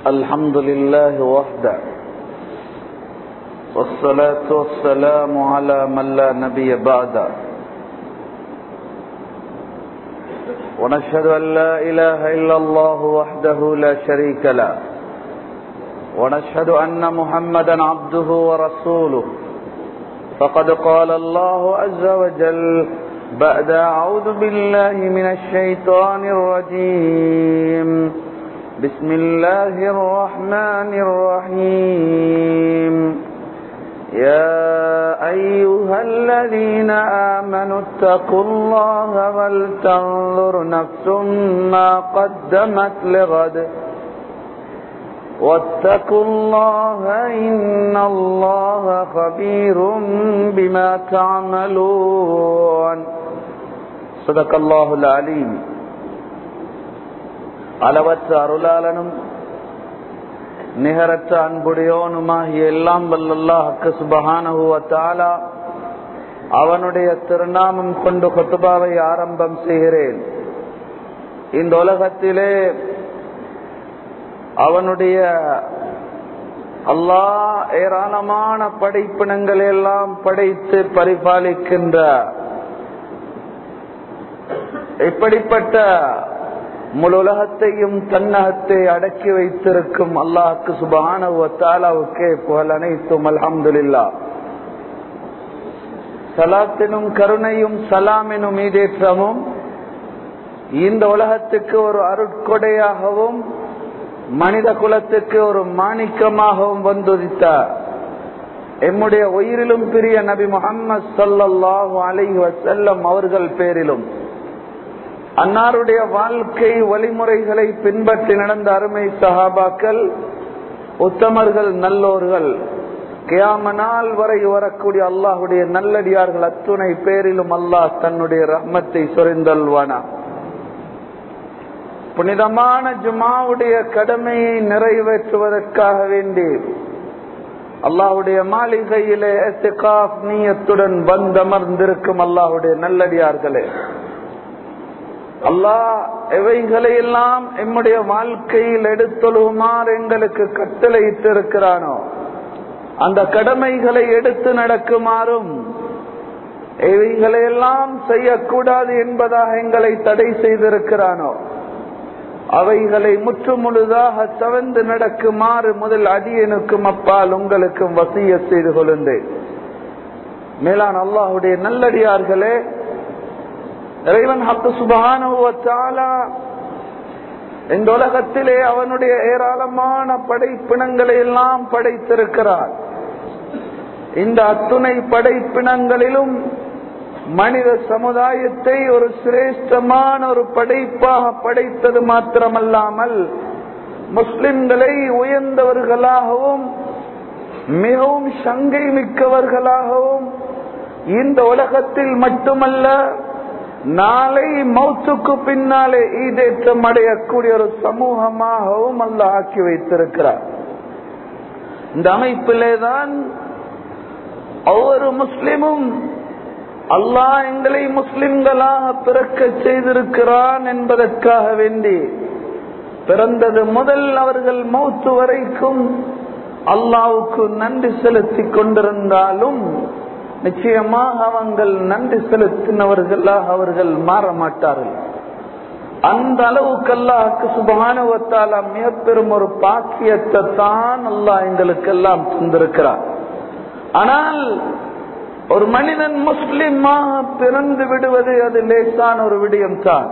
الحمد لله وحده والصلاة والسلام على من لا نبي بعده ونشهد أن لا إله إلا الله وحده لا شريك له ونشهد أن محمدا عبده ورسوله فقد قال الله عز وجل بعد أعوذ بالله من الشيطان الرجيم بسم الله الرحمن الرحيم يا أيها الذين آمنوا اتقوا الله ولتنظر نفس ما قدمت لغد واتقوا الله إن الله خبير بما تعملون صدق الله العليم அளவற்ற அருளாளனும் நிகரற்ற அன்புடையோனுமாகிய எல்லாம் வல்லல்லாஹக்கு சுபஹானஹுவத்தாலா அவனுடைய திருநாமம் கொண்டு கொத்துபாவை ஆரம்பம் செய்கிறேன் இந்த உலகத்திலே அவனுடைய அல்லாஹ் ஏராளமான படைப்பினங்கள் எல்லாம் படைத்து பரிபாலிக்கின்ற இப்படிப்பட்ட முழு உலகத்தையும் தன்னகத்தை அடக்கி வைத்திருக்கும் அல்லாஹுக்கு சுபானவுக்கே புகழ் அனைத்தும் அலமதுல்லா சலாத்தினும் கருணையும் சலாமினும் மீதேற்றமும் இந்த உலகத்துக்கு ஒரு அருட்கொடையாகவும் மனித குலத்துக்கு ஒரு மாணிக்கமாகவும் வந்துதித்தார் எம்முடைய உயிரிலும் பிரிய நபி முகம்மது சல்லாஹூ அலி வசல்லம் அவர்கள் பேரிலும் அன்னாருடைய வாழ்க்கை வழிமுறைகளை பின்பற்றி நடந்த அருமை சஹாபாக்கள் உத்தமர்கள் நல்லோர்கள் கியாமனால் வரை வரக்கூடிய அல்லாஹுடைய நல்லடியார்கள் அத்துணை பேரிலும் அல்லாஹ் தன்னுடைய ரஹ்மத்தை சொரிந்தல்வானா புனிதமான ஜுமாவுடைய கடமையை நிறைவேற்றுவதற்காக வேண்டி அல்லாஹுடைய மாளிகையிலே நீயத்துடன் வந்தமர்ந்திருக்கும் அல்லாஹுடைய நல்லடியார்களே அல்லாஹ் எவைகளை எல்லாம் எம்முடைய வாழ்க்கையில் எடுத்தொழுகுமாறு எங்களுக்கு கட்டளையிட்டு இருக்கிறானோ அந்த கடமைகளை எடுத்து நடக்குமாறும் எவைகளையெல்லாம் செய்யக்கூடாது என்பதாக எங்களை தடை செய்திருக்கிறானோ அவைகளை முற்று முழுதாக சவந்து நடக்குமாறு முதல் அடியனுக்கும் அப்பால் உங்களுக்கும் வசிய செய்து கொள்ளுந்தேன் மேலான் அல்லாஹுடைய நல்லடியார்களே இறைவன் ஹக்கு சுபகான இந்த உலகத்திலே அவனுடைய ஏராளமான படைப்பினங்களை எல்லாம் படைத்திருக்கிறார் இந்த அத்துணை படைப்பினங்களிலும் மனித சமுதாயத்தை ஒரு சிரேஷ்டமான ஒரு படைப்பாக படைத்தது மாத்திரமல்லாமல் முஸ்லிம்களை உயர்ந்தவர்களாகவும் மிகவும் சங்கை மிக்கவர்களாகவும் இந்த உலகத்தில் மட்டுமல்ல நாளை மௌத்துக்கு பின்னாலே ஈடேற்றம் அடையக்கூடிய ஒரு சமூகமாகவும் அல்ல ஆக்கி வைத்திருக்கிறார் இந்த அமைப்பிலே தான் ஒவ்வொரு முஸ்லிமும் அல்லாஹ் எங்களை முஸ்லிம்களாக பிறக்க செய்திருக்கிறான் என்பதற்காக வேண்டி பிறந்தது முதல் அவர்கள் மௌத்து வரைக்கும் அல்லாவுக்கு நன்றி செலுத்தி கொண்டிருந்தாலும் நிச்சயமாக அவங்கள் நன்றி செலுத்தினவர்களாக அவர்கள் மாற மாட்டார்கள் அந்த அளவுக்கு அல்லாஹுக்கு சுபானுவத்தால மிக பெரும் ஒரு பாக்கியத்தை தான் அல்லாஹ் எங்களுக்கெல்லாம் தந்திருக்கிறார் ஆனால் ஒரு மனிதன் முஸ்லிமாக பிறந்து விடுவது அது லேசான ஒரு விடயம் தான்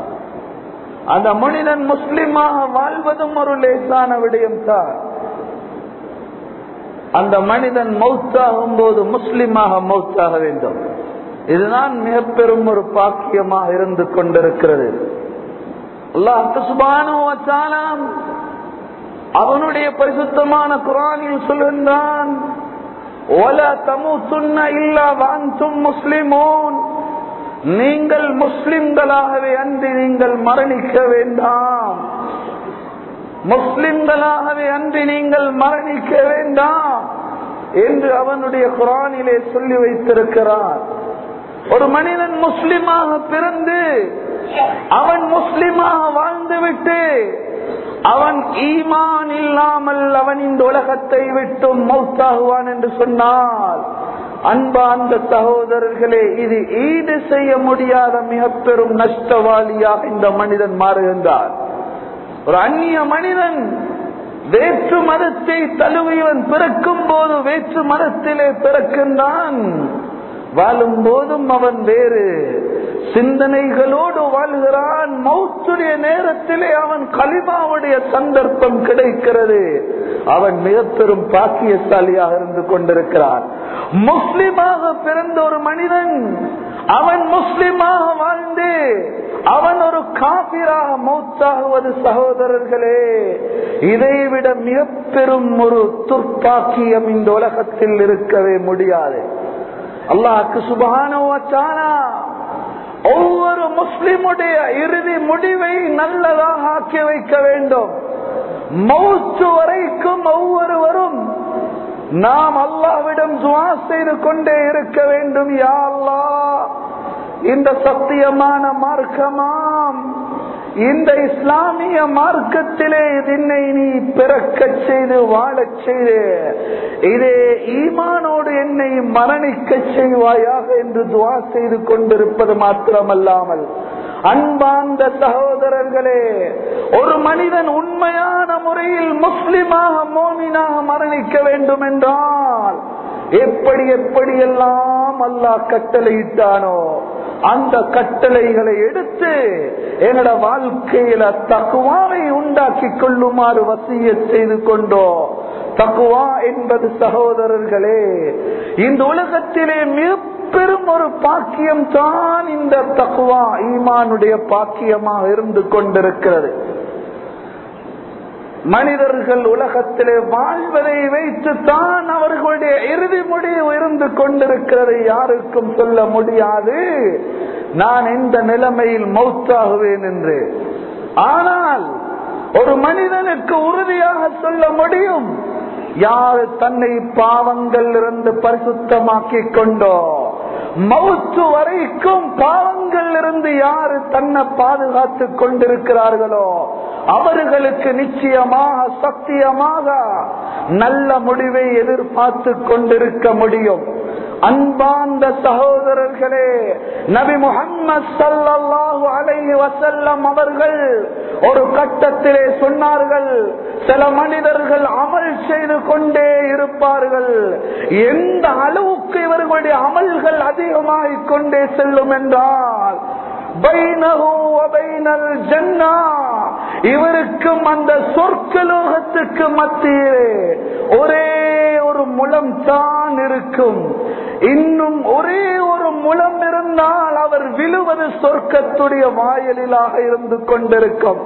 அந்த மனிதன் முஸ்லிமாக வாழ்வதும் ஒரு லேசான விடயம் தான் அந்த மனிதன் மௌத்தாகும் போது முஸ்லிமாக மௌத்தாக வேண்டும் இதுதான் மிக பெரும் ஒரு பாக்கியமாக இருந்து கொண்டிருக்கிறது அல்லாஹ் அவனுடைய பரிசுத்தமான குரானில் சொல்கின்றான் நீங்கள் முஸ்லிம்களாகவே அன்றி நீங்கள் மரணிக்க வேண்டாம் முஸ்லிம்களாகவே அன்றி நீங்கள் மரணிக்க வேண்டாம் என்று அவனுடைய குரானிலே சொல்லி வைத்திருக்கிறார் ஒரு மனிதன் முஸ்லிமாக பிறந்து அவன் முஸ்லிமாக வாழ்ந்துவிட்டு அவன் ஈமான் இல்லாமல் அவன் இந்த உலகத்தை விட்டும் மௌத்தாகுவான் என்று சொன்னால் அன்பா அந்த சகோதரர்களே இது ஈடு செய்ய முடியாத மிக பெரும் நஷ்டவாளியாக இந்த மனிதன் மாறுகின்றார் ஒரு அந்நிய மனிதன் வேற்று மதத்தை தழுவியவன் பிறக்கும் போது வேற்று மதத்திலே பிறக்கின்றான் வாழும் போதும் அவன் வேறு சிந்தனைகளோடு வாழ்கிறான் மௌத்துடைய நேரத்திலே அவன் கலிமாவுடைய சந்தர்ப்பம் கிடைக்கிறது அவன் மிக பெரும் பாக்கியசாலியாக இருந்து கொண்டிருக்கிறான் முஸ்லிமாக பிறந்த ஒரு மனிதன் அவன் முஸ்லிமாக வாழ்ந்து அவன் ஒரு காபிராக மௌத்தாகுவது சகோதரர்களே இதைவிட மிக பெரும் ஒரு துர்ப்பாக்கியம் இந்த உலகத்தில் இருக்கவே முடியாது அல்லாஹுக்கு சுபகான ஒவ்வொரு முஸ்லிமுடைய இறுதி முடிவை நல்லதாக ஆக்கி வைக்க வேண்டும் மௌத்து வரைக்கும் ஒவ்வொருவரும் நாம் அல்லாவிடம் துவா செய்து கொண்டே இருக்க வேண்டும் யா அல்லா இந்த சத்தியமான மார்க்கமாம் இந்த இஸ்லாமிய மார்க்கத்திலே இதனை நீ பிறக்க செய்து வாழச் செய்து இதே ஈமானோடு என்னை மரணிக்க செய்வாயாக என்று துவா செய்து கொண்டிருப்பது மாத்திரமல்லாமல் அன்பார்ந்த சகோதரர்களே ஒரு மனிதன் உண்மையான முறையில் முஸ்லிமாக மோமினாக மரணிக்க வேண்டும் என்றால் எப்படி எப்படி எல்லாம் அல்லாஹ் கட்டளையிட்டானோ அந்த கட்டளைகளை எடுத்து என்னோட வாழ்க்கையில தக்குவாவை உண்டாக்கி கொள்ளுமாறு வசிய செய்து கொண்டோ தக்குவா என்பது சகோதரர்களே இந்த உலகத்திலே மிக பெரும் ஒரு பாக்கியம் தான் இந்த தக்குவா ஈமானுடைய பாக்கியமாக இருந்து கொண்டிருக்கிறது மனிதர்கள் உலகத்திலே வாழ்வதை வைத்து தான் அவர்களுடைய இறுதி முடிவு இருந்து கொண்டிருக்கிறது யாருக்கும் சொல்ல முடியாது நான் எந்த நிலைமையில் மௌத்தாகுவேன் என்று ஆனால் ஒரு மனிதனுக்கு உறுதியாக சொல்ல முடியும் யார் தன்னை பாவங்கள் இருந்து பரிசுத்தமாக்கி கொண்டோ மவுத்து வரைக்கும் பாவங்கள் இருந்து யாரு தன்னை பாதுகாத்து கொண்டிருக்கிறார்களோ அவர்களுக்கு நிச்சயமாக சத்தியமாக நல்ல முடிவை எதிர்பார்த்து கொண்டிருக்க முடியும் அன்பார்ந்த சகோதரர்களே நபி முகம்மது சல்லாஹூ அலைஹி வசல்லம் அவர்கள் ஒரு கட்டத்திலே சொன்னார்கள் சில மனிதர்கள் அமல் செய்து கொண்டே இருப்பார்கள் எந்த அளவுக்கு இவர்களுடைய அமல்கள் அதிகமாகிக் கொண்டே செல்லும் என்றால் இவருக்கும் அந்த சொற்கலோகத்துக்கு மத்தியிலே ஒரே ஒரு முலம் தான் இருக்கும் இன்னும் ஒரே ஒரு முலம் இருந்தால் அவர் விழுவது சொர்க்கத்துடைய வாயலிலாக இருந்து கொண்டிருக்கும்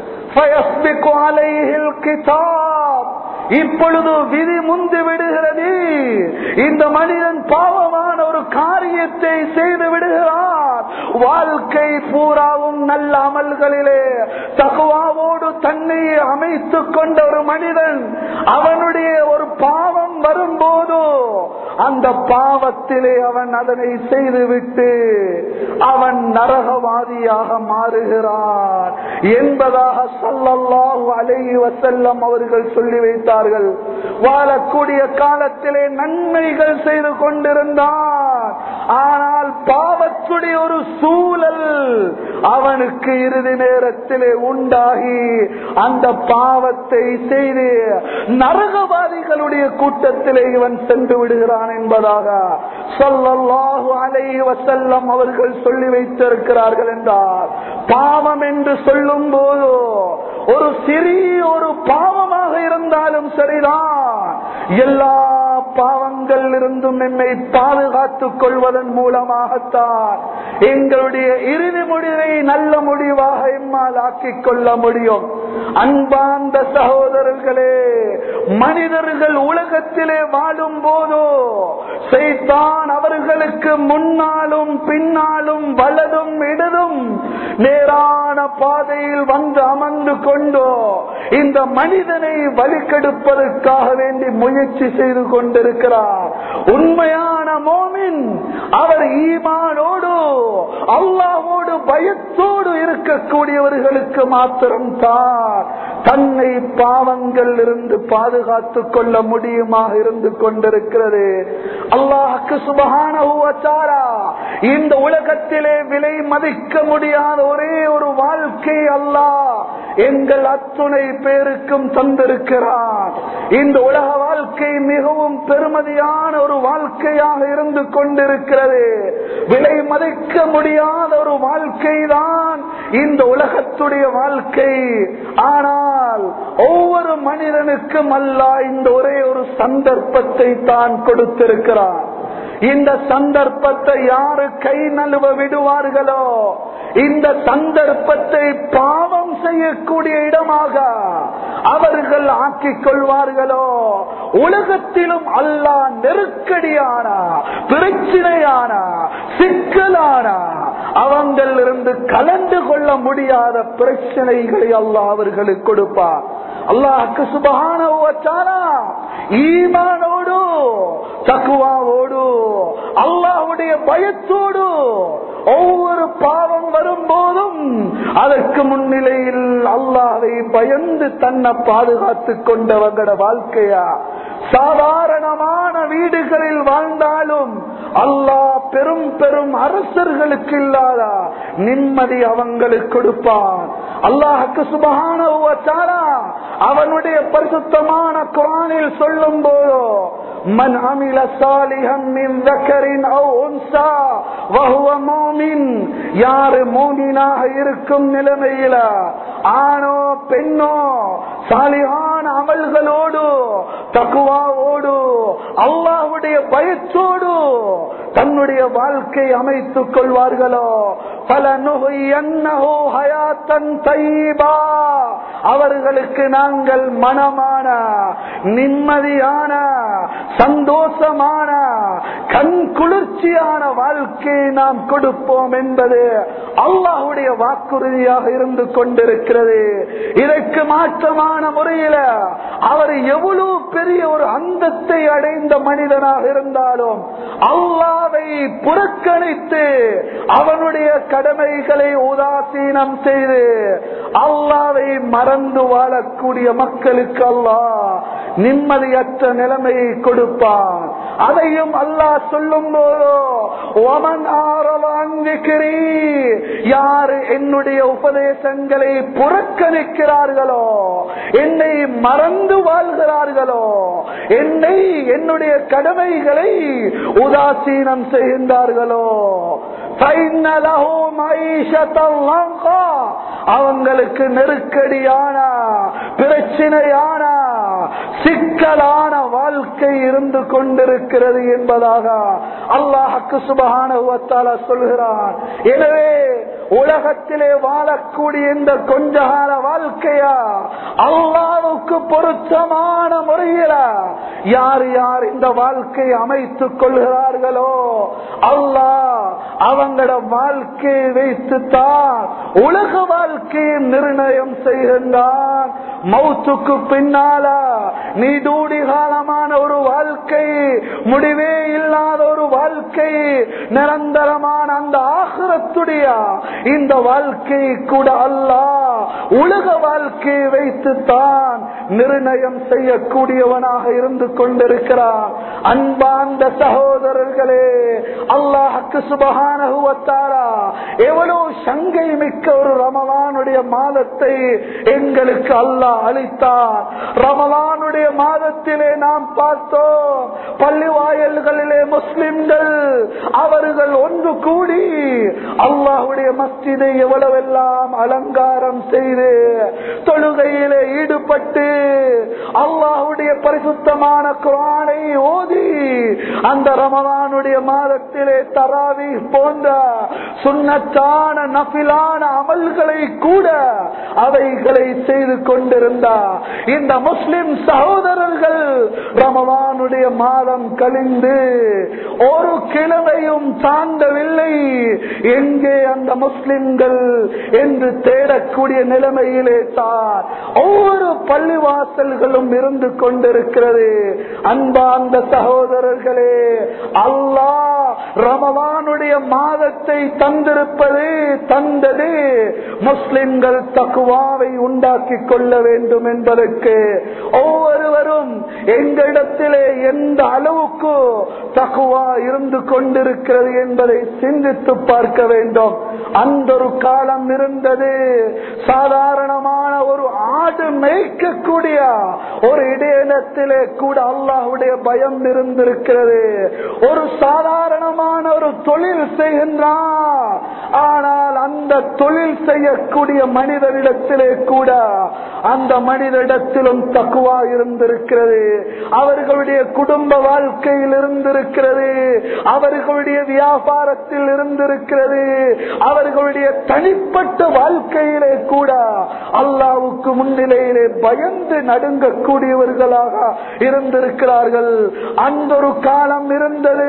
இப்பொழுது விதி முந்து விடுகிறது இந்த மனிதன் பாவமான ஒரு காரியத்தை செய்து விடுகிறார் வாழ்க்கை பூராவும் நல்ல அமல்களிலே தகுவாவோடு தன்னை அமைத்துக் கொண்ட ஒரு மனிதன் அவனுடைய ஒரு பாவம் வரும்போது அந்த பாவத்திலே அவன் அதனை செய்துவிட்டு அவன் நரகவாதியாக மாறுகிறான் என்பதாக சொல்லல்லாஹு அலைஹி வசல்லம் அவர்கள் சொல்லி வைத்தார்கள் வாழக்கூடிய காலத்திலே நன்மைகள் செய்து கொண்டிருந்தான் ஆனால் பாவத்துடைய ஒரு சூழல் அவனுக்கு இறுதி நேரத்திலே உண்டாகி அந்த பாவத்தை செய்து நரகவாதிகளுடைய கூட்டத்திலே இவன் சென்று விடுகிறான் என்பதாக சொல்லல்லாஹு அலைஹி வசல்லம் அவர்கள் சொல்லி வைத்திருக்கிறார்கள் என்றார் பாவம் என்று சொல்லும் போது ஒரு சிறிய ஒரு பாவமாக இருந்தாலும் சரிதான் எல்லா பாவங்கள் இருந்தும் என்னை பாதுகாத்துக் கொள்வதன் மூலமாகத்தான் எங்களுடைய இறுதி முடிவை நல்ல முடிவாக எம்மால் ஆக்கிக் கொள்ள முடியும் அன்பார்ந்த சகோதரர்களே மனிதர்கள் உலகத்திலே வாழும் போதோ செய்தான் அவர்களுக்கு முன்னாலும் பின்னாலும் வலதும் இடதும் நேரான பாதையில் வந்து அமர்ந்து கொண்டோ இந்த மனிதனை வழிகெடுப்பதற்காக வேண்டி முயற்சி செய்து கொண்டிருக்கிறார் உண்மையான மோமின் அவர் ஈமானோடு அல்லாவோடு பயத்தோடு இருக்கக்கூடியவர்களுக்கு மாத்திரம் தான் தன்னை பாவங்கள் இருந்து பாதுகாத்துக் கொள்ள முடியுமாக இருந்து கொண்டிருக்கிறது அல்லாஹுக்கு சுபகான இந்த உலகத்திலே விலை மதிக்க முடியாத ஒரே ஒரு வாழ்க்கை அல்லாஹ் எங்கள் அத்துணை பேருக்கும் தந்திருக்கிறார் இந்த உலக வாழ்க்கை மிகவும் பெருமதியான ஒரு வாழ்க்கையாக இருந்து கொண்டிருக்கிறது விலை மதிக்க முடியாத ஒரு வாழ்க்கை தான் இந்த உலகத்துடைய வாழ்க்கை ஆனால் ஒவ்வொரு மனிதனுக்கும் அல்ல இந்த ஒரே ஒரு சந்தர்ப்பத்தை தான் கொடுத்திருக்கிறார் இந்த சந்தர்ப்பத்தை யாரு கை நழுவ விடுவார்களோ இந்த சந்தர்ப்பத்தை பாவம் செய்யக்கூடிய இடமாக அவர்கள் ஆக்கிக் கொள்வார்களோ உலகத்திலும் அல்லா நெருக்கடியான பிரச்சனையான சிக்கலான அவங்கள் இருந்து கலந்து கொள்ள முடியாத பிரச்சனைகளை அல்லாஹ் அவர்களுக்கு கொடுப்பார் அல்லாஹுக்கு சுபகான ஈமானோடு தக்குவாவோடு அல்லாஹுடைய பயத்தோடு ஒவ்வொரு பாவம் வரும்போதும் அதற்கு முன்னிலையில் அல்லாவை பயந்து தன்னை பாதுகாத்துக் கொண்டவங்களோட வாழ்க்கையா சாதாரணமான வீடுகளில் வாழ்ந்தாலும் அல்லாஹ் பெரும் பெரும் அரசர்களுக்கு இல்லாத நிம்மதி அவங்களுக்கு கொடுப்பான் அல்லாஹுக்கு சுபகான அவனுடைய பரிசுத்தமான குரானில் சொல்லும் போதோ من عمل صالحا من ذكر او انثى وهو مؤمن யார் மூமினாக இருக்கும் நிலைமையில ஆணோ பெண்ணோ சாலிகான அமல்களோடு தக்குவாவோடு அல்லாஹுடைய பயத்தோடு தன்னுடைய வாழ்க்கை அமைத்துக் கொள்வார்களோ பல நுகையன்னஹோ ஹயாத்தன் தைபா அவர்களுக்கு நாங்கள் மனமான நிம்மதியான சந்தோஷமான கண் குளிர்ச்சியான வாழ்க்கையை நாம் கொடுப்போம் என்பது அல்லாஹுடைய வாக்குறுதியாக இருந்து கொண்டிருக்கிறது இதற்கு மாற்றமான முறையில அவர் எவ்வளவு பெரிய ஒரு அந்தத்தை அடைந்த மனிதனாக இருந்தாலும் அல்லாவை புறக்கணித்து அவனுடைய கடமைகளை உதாசீனம் செய்து அல்லாவை மறந்து வாழக்கூடிய மக்களுக்கு அல்லாஹ் நிம்மதியற்ற நிலைமையை கொடுப்பான் அதையும் அல்லாஹ் சொல்லும் போதோ ஒமன் ஆரவாங்கிக்கிறீ யாரு என்னுடைய உபதேசங்களை புறக்கணிக்கிறார்களோ என்னை மறந்து வாழ்கிறார்களோ என்னை என்னுடைய கடமைகளை உதாசீனம் செய்கின்றார்களோ அவங்களுக்கு நெருக்கடியான பிரச்சனையான சிக்கலான வாழ்க்கை இருந்து கொண்டிருக்கிறது என்பதாக அல்லாஹுக்கு சுபகான சொல்கிறான் எனவே உலகத்திலே வாழக்கூடிய இந்த கொஞ்ச கால வாழ்க்கையா அல்லாவுக்கு பொருத்தமான முறையில யார் யார் இந்த வாழ்க்கையை அமைத்துக் கொள்கிறார்களோ அல்லாஹ் அவங்களோட வாழ்க்கையை வைத்துத்தான் உலக வாழ்க்கையை நிர்ணயம் செய்கின்றான் மௌத்துக்கு பின்னால நீடூடி காலமான ஒரு வாழ்க்கை முடிவே இல்லாத ஒரு வாழ்க்கை நிரந்தரமான அந்த ஆகிரத்துடைய இந்த வாழ்க்கை கூட அல்லாஹ் உலக வாழ்க்கையை வைத்துத்தான் நிர்ணயம் செய்யக்கூடியவனாக இருந்து கொண்டிருக்கிறான் அன்பார்ந்த சகோதரர்களே அல்லாஹுக்கு சுபகானுவத்தாரா எவ்வளவு சங்கை மிக்க ஒரு ரமலானுடைய மாதத்தை எங்களுக்கு அல்லாஹ் அளித்தார் ரமலானுடைய மாதத்திலே நாம் பார்த்தோம் பள்ளி வாயல்களிலே முஸ்லிம்கள் அவர்கள் ஒன்று கூடி அல்லாஹுடைய மஸ்ஜிதை எவ்வளவெல்லாம் அலங்காரம் செய்து தொழுகையிலே ஈடுபட்டு அல்லாஹுடைய பரிசுத்தமான குரானை ஓதி அந்த ரமலானுடைய மாதத்திலே தராவி போன்ற சுண்ணத்தான நபிலான அமல்களை கூட அவைகளை செய்து கொண்டிருந்தார் இந்த முஸ்லிம் சகோதரர்கள் ரமலானுடைய மாதம் கழிந்து ஒரு கிழமையும் தாண்டவில்லை எங்கே அந்த முஸ்லிம்கள் என்று தேடக்கூடிய நிலைமையிலே தான் ஒவ்வொரு பள்ளிவாசல்களும் இருந்து கொண்டிருக்கிறது அன்பார்ந்த சகோதரர்களே அல்லாஹ் ரமலானுடைய மாதத்தை தந்திருப்பது தந்தது முஸ்லிம்கள் தக்குவா தக்குவாவை உண்டாக்கி கொள்ள வேண்டும் என்பதற்கு ஒவ்வொருவரும் எங்களிடத்திலே எந்த அளவுக்கு தக்குவா இருந்து கொண்டிருக்கிறது என்பதை சிந்தித்து பார்க்க வேண்டும் அந்த ஒரு காலம் இருந்தது சாதாரணமான ஒரு ஆடு மேய்க்கக்கூடிய ஒரு இடையினத்திலே கூட அல்லாஹுடைய பயம் இருந்திருக்கிறது ஒரு சாதாரணமான ஒரு தொழில் செய்கின்றான் ஆனால் அந்த தொழில் செய்யக்கூடிய மனிதனிடத்திலே கூட அந்த மனிதனிடத்திலும் தக்குவா இருந்திருக்கிறது அவர்களுடைய குடும்ப வாழ்க்கையில் இருந்திருக்கிறது அவர்களுடைய வியாபாரத்தில் இருந்திருக்கிறது அவர்களுடைய தனிப்பட்ட வாழ்க்கையிலே கூட அல்லாவுக்கு முன்னிலையிலே பயந்து நடுங்கக்கூடியவர்களாக இருந்திருக்கிறார்கள் அந்த ஒரு காலம் இருந்தது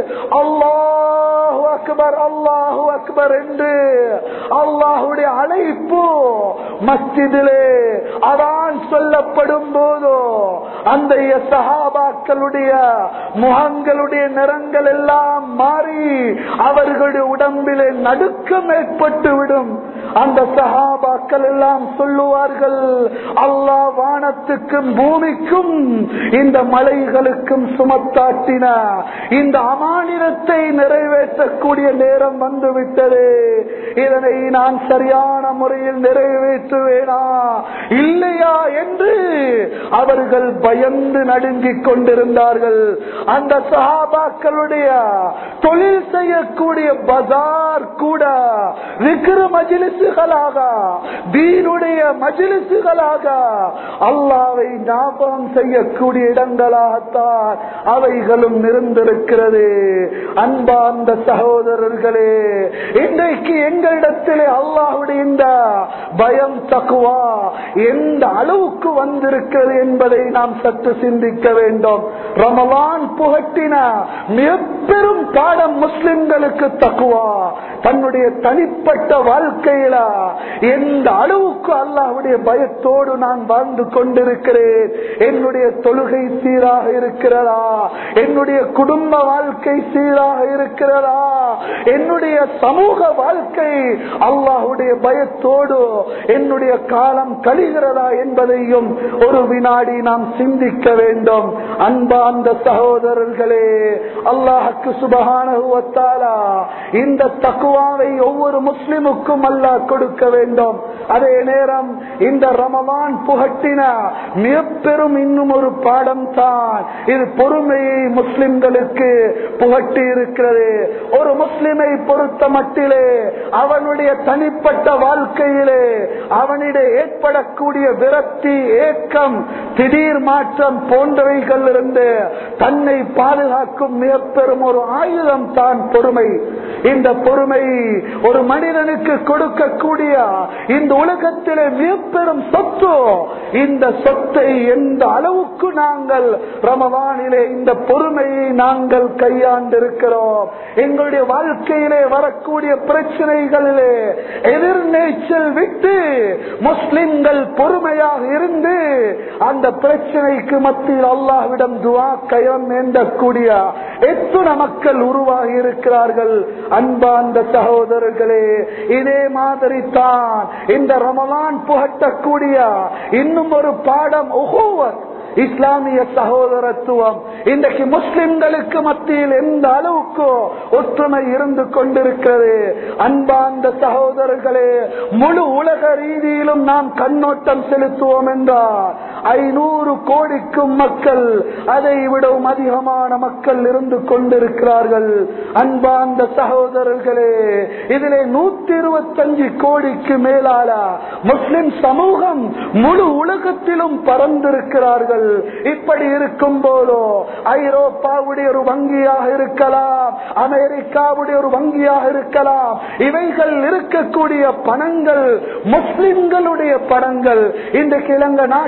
அல்லாஹு அக்பர் அல்லாஹு அக்பர் என்று அல்லாஹுடைய அழைப்பு மஸ்ஜிதிலே அதான் சொல்லப்படும் போதோ அந்த சஹாபாக்களுடைய முகங்களுடைய நிறங்கள் எல்லாம் மாறி அவர்களுடைய உடம்பிலே நடுக்கம் ஏற்பட்டு விடும் அந்த சஹாபாக்கள் எல்லாம் சொல்லுவார்கள் அல்லாஹ் வானத்துக்கும் பூமிக்கும் இந்த மலைகளுக்கும் சுமத்தாட்டின இந்த அமானிடத்தை நிறைவேற்றக்கூடிய நேரம் வந்துவிட்டது இதனை நான் சரியான முறையில் நிறைவேற்றுவேனா இல்லையா என்று அவர்கள் பயந்து நடுங்கிக் கொண்டிருந்தார்கள் அந்த சஹாபாக்களுடைய தொழில் செய்யக்கூடிய பஜார் கூட விக்கிர மஜிலிசுகளாக தீனுடைய மஜிலிசுகளாக அல்லாவை ஞாபகம் செய்யக்கூடிய இடங்களாகத்தான் அவைகளும் இருந்திருக்கிறது அன்பார்ந்த சகோதரர்களே இன்றைக்கு எங்களிடத்திலே அல்லாஹுடைய இந்த பயம் தக்குவா எந்த அளவுக்கு வந்திருக்கிறது என்பதை நாம் சற்று சிந்திக்க வேண்டும் ரமலான் புகட்டின மிகப்பெரும் பாடம் முஸ்லிம்களுக்கு தக்குவா தன்னுடைய தனிப்பட்ட வாழ்க்கையில எந்த அளவுக்கு அல்லாஹுடைய பயத்தோடு நான் வாழ்ந்து கொண்டிருக்கிறேன் என்னுடைய தொழுகை சீராக இருக்கிறதா என்னுடைய குடும்ப வாழ்க்கை சீராக இருக்கிறதா என்னுடைய சமூக வாழ்க்கை அல்லாஹுடைய பயத்தோடு என்னுடைய காலம் கழிகிறதா என்பதையும் ஒரு வினாடி நாம் சிந்திக்க வேண்டும் அன்பார்ந்த சகோதரர்களே அல்லாஹுக்கு சுபகானுவத்தாலா இந்த தக்குவாவை ஒவ்வொரு முஸ்லிமுக்கும் அல்லாஹ் கொடுக்க வேண்டும் அதே நேரம் இந்த ரமவான் புகட்டின மிக பெரும் இன்னும் ஒரு பாடம் தான் இது பொறுமையை முஸ்லிம்களுக்கு புகட்டி இருக்கிறது ஒரு முஸ்லிமை பொறுத்த மட்டிலே அவனுடைய தனிப்பட்ட வாழ்க்கையிலே அவனிடம் ஏற்படக்கூடிய விரக்தி ஏக்கம் திடீர் மாற்றம் போன்றவைகள் இருந்து தன்னை பாதுகாக்கும் மிக பெரும் ஒரு ஆயுதம் தான் பொறுமை இந்த பொறுமை ஒரு மனிதனுக்கு கொடுக்கக்கூடிய இந்த உலகத்திலே மிக பெரும் சொத்து இந்த சொத்தை எந்த அளவுக்கு நாங்கள் ரமவானிலே இந்த பொறுமையை நாங்கள் கையாண்டிருக்கிறோம் எங்களுடைய வாழ்க்கையிலே வரக்கூடிய பிரச்சனைகளிலே எதிர்நீச்சல் விட்டு முஸ்லிம்கள் பொறுமையாக இருந்து அந்த பிரச்சனைக்கு மத்தியில் அல்லாஹ்விடம் துவா கயம் ஏந்தக்கூடிய எத்துண மக்கள் உருவாகி இருக்கிறார்கள் அன்பார்ந்த சகோதரர்களே இதே மாதிரி தான் இந்த ரமலான் புகட்டக்கூடிய இன்னும் ஒரு பாடம் ஒஹோவர் இஸ்லாமிய சகோதரத்துவம் இன்றைக்கு முஸ்லிம்களுக்கு மத்தியில் எந்த அளவுக்கு ஒற்றுமை இருந்து கொண்டிருக்கிறது அன்பார்ந்த சகோதரர்களே முழு உலக ரீதியிலும் நாம் கண்ணோட்டம் செலுத்துவோம் என்றால் ஐநூறு கோடிக்கும் மக்கள் அதை விடவும் அதிகமான மக்கள் இருந்து கொண்டிருக்கிறார்கள் அன்பார்ந்த சகோதரர்களே இதிலே நூத்தி இருபத்தஞ்சு கோடிக்கு மேலான முஸ்லிம் சமூகம் முழு உலகத்திலும் பறந்திருக்கிறார்கள் இப்படி இருக்கும் போதோ ஐரோப்பாவுடைய ஒரு வங்கியாக இருக்கலாம் அமெரிக்காவுடைய ஒரு வங்கியாக இருக்கலாம் இவைகள் இருக்கக்கூடிய பணங்கள் முஸ்லிம்களுடைய பணங்கள் இன்றைக்கு இலங்கை நாட்டில் ஓட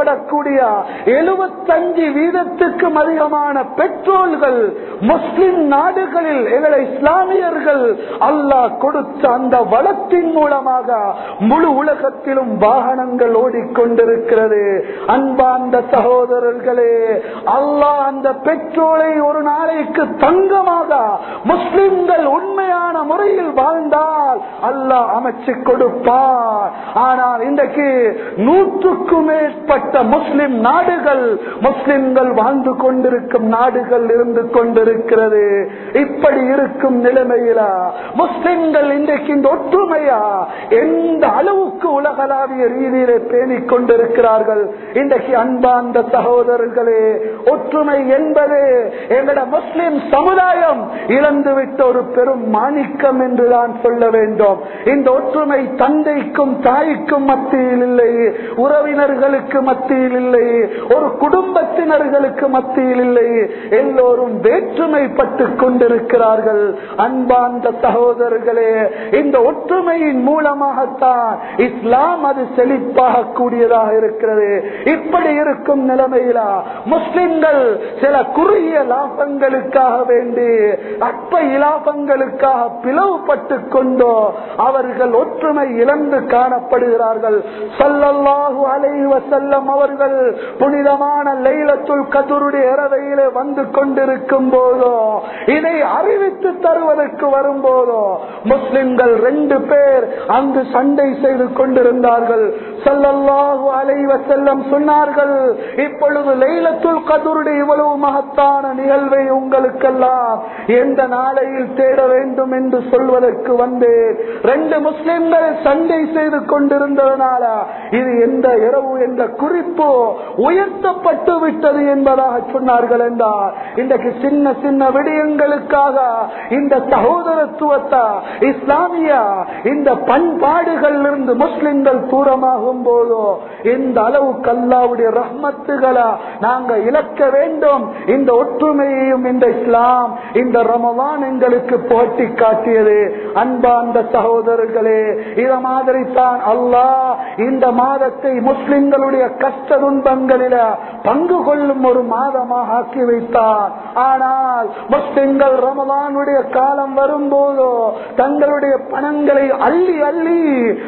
சொல்லப்படக்கூடிய எழுபத்தஞ்சு வீதத்துக்கும் அதிகமான பெட்ரோல்கள் முஸ்லிம் நாடுகளில் எங்களை இஸ்லாமியர்கள் அல்லாஹ் கொடுத்த அந்த வளத்தின் மூலமாக முழு உலகத்திலும் வாகனங்கள் ஓடிக்கொண்டிருக்கிறது அன்பார்ந்த சகோதரர்களே அல்லாஹ் அந்த பெட்ரோலை ஒரு நாளைக்கு தங்கமாக முஸ்லிம்கள் உண்மையான முறையில் வாழ்ந்தால் அல்லாஹ் அமைச்சு கொடுப்பார் ஆனால் இன்றைக்கு நூற்றுக்கும் மேற்பட்ட முஸ்லிம் நாடுகள் முஸ்லிம்கள் வாழ்ந்து கொண்டிருக்கும் நாடுகள் இருந்து கொண்டிருக்கிறது இப்படி இருக்கும் நிலைமையில முஸ்லிம்கள் இன்றைக்கு இந்த ஒற்றுமையா எந்த அளவுக்கு உலகளாவிய ரீதியிலே பேணிக் கொண்டிருக்கிறார்கள் இன்றைக்கு அன்பார்ந்த சகோதரர்களே ஒற்றுமை என்பது எங்கட முஸ்லிம் சமுதாயம் இழந்துவிட்ட ஒரு பெரும் மாணிக்கம் என்றுதான் சொல்ல வேண்டும் இந்த ஒற்றுமை தந்தைக்கும் தாய்க்கும் மத்தியில் இல்லை உறவினர்களுக்கு மத்தியில் இல்லை ஒரு குடும்பத்தினர்களுக்கு மத்தியில் இல்லை எல்லோரும் வேற்றுமைப்பட்டு கொண்டிருக்கிறார்கள் அன்பார்ந்த சகோதரர்களே இந்த ஒற்றுமையின் மூலமாகத்தான் இஸ்லாம் அது செழிப்பாக கூடியதாக இருக்கிறது இப்படி இருக்கும் நிலைமையில முஸ்லிம்கள் சில குறுகிய லாபங்களுக்காக வேண்டி அற்ப இலாபங்களுக்காக பிளவுபட்டு கொண்டோ அவர்கள் ஒற்றுமை இழந்து காணப்படுகிறார்கள் சல்லல்லாஹு அலைஹி வஸல்லம் அவர்கள் புனிதமான லைலத்துல் கதுருடைய இரவையிலே வந்து கொண்டிருக்கும் போதோ இதை அறிவித்து தருவதற்கு வரும்போதோ முஸ்லிம்கள் ரெண்டு பேர் அங்கு சண்டை செய்து கொண்டிருந்தார்கள் சல்லல்லாஹு அலைஹி வஸல்லம் சொன்னார்கள் இப்பொழுது லைலத்துல் கதுருடைய இவ்வளவு மகத்தான நிகழ்வை உங்களுக்கெல்லாம் எந்த நாளையில் தேட வேண்டும் என்று சொல்வதற்கு வந்தேன் ரெண்டு முஸ்லிம்கள் சண்டை செய்து கொண்டிருந்ததனால இது எந்த இரவு என்ற குறிப்பு உயர்த்தப்பட்டு விட்டது என்பதாக சொன்னார்கள் என்றார் இன்றைக்கு சின்ன சின்ன விடயங்களுக்காக இந்த சகோதரத்துவத்தை இஸ்லாமிய இந்த பண்பாடுகள் இருந்து முஸ்லிம்கள் தூரமாகும் போதோ இந்த அளவுக்கு அல்லாவுடைய ரஹ்மத்துகளை நாங்க இழக்க வேண்டும் இந்த ஒற்றுமையையும் இந்த இஸ்லாம் இந்த ரமவான் எங்களுக்கு போட்டி காட்டியது அன்பார்ந்த சகோதரர்களே இத மாதிரி தான் அல்லாஹ் இந்த மாதத்தை முஸ்லிம்களுடைய கஷ்ட துன்பங்களில பங்கு கொள்ளும் ஒரு மாதமாக ஆக்கி வைத்தார் ஆனால் முஸ்லிம்கள் ரமலானுடைய காலம் வரும்போதோ தங்களுடைய பணங்களை அள்ளி அள்ளி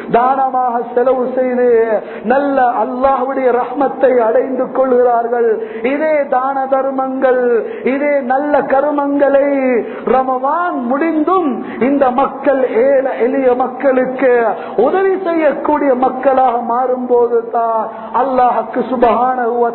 தானமாக செலவு செய்து நல்ல அல்லாஹுடைய ரஹ்மத்தை அடைந்து கொள்கிறார்கள் இதே தான தர்மங்கள் இதே நல்ல கருமங்களை ரமவான் முடிந்தும் இந்த மக்கள் ஏழ எளிய மக்களுக்கு உதவி செய்யக்கூடிய மக்களாக மாறும் போது தான் அல்லாஹுக்கு சுபகான